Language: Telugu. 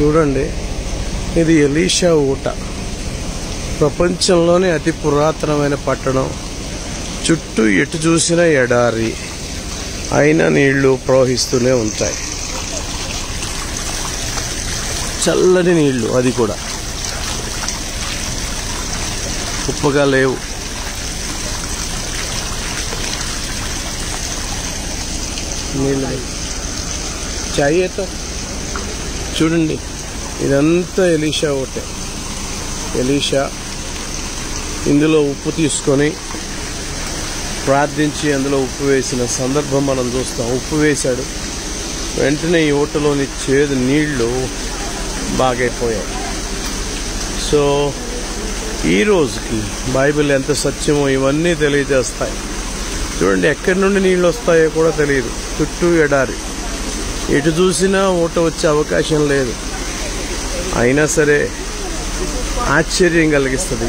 చూడండి ఇది ఎలీషా ఊట ప్రపంచంలోనే అతి పురాతనమైన పట్టణం చుట్టూ ఎటు చూసినా ఎడారి అయినా నీళ్లు ప్రవహిస్తూనే ఉంటాయి చల్లని నీళ్లు అది కూడా ఉప్పగా లేవు నీళ్ళు చాయ్తో చూడండి ఇదంతా ఎలీషా ఒకటే ఎలీషా ఇందులో ఉప్పు తీసుకొని ప్రార్థించి అందులో ఉప్పు వేసిన సందర్భం మనం చూస్తాం ఉప్పు వేశాడు వెంటనే ఈ ఊటలోని చేదు నీళ్లు బాగైపోయాయి సో ఈ రోజుకి బైబిల్ ఎంత సత్యమో ఇవన్నీ తెలియజేస్తాయి చూడండి ఎక్కడి నుండి నీళ్ళు వస్తాయో కూడా తెలియదు చుట్టూ ఎడారి ఎటు చూసినా ఊట వచ్చే అవకాశం లేదు అయినా సరే ఆశ్చర్యం కలిగిస్తుంది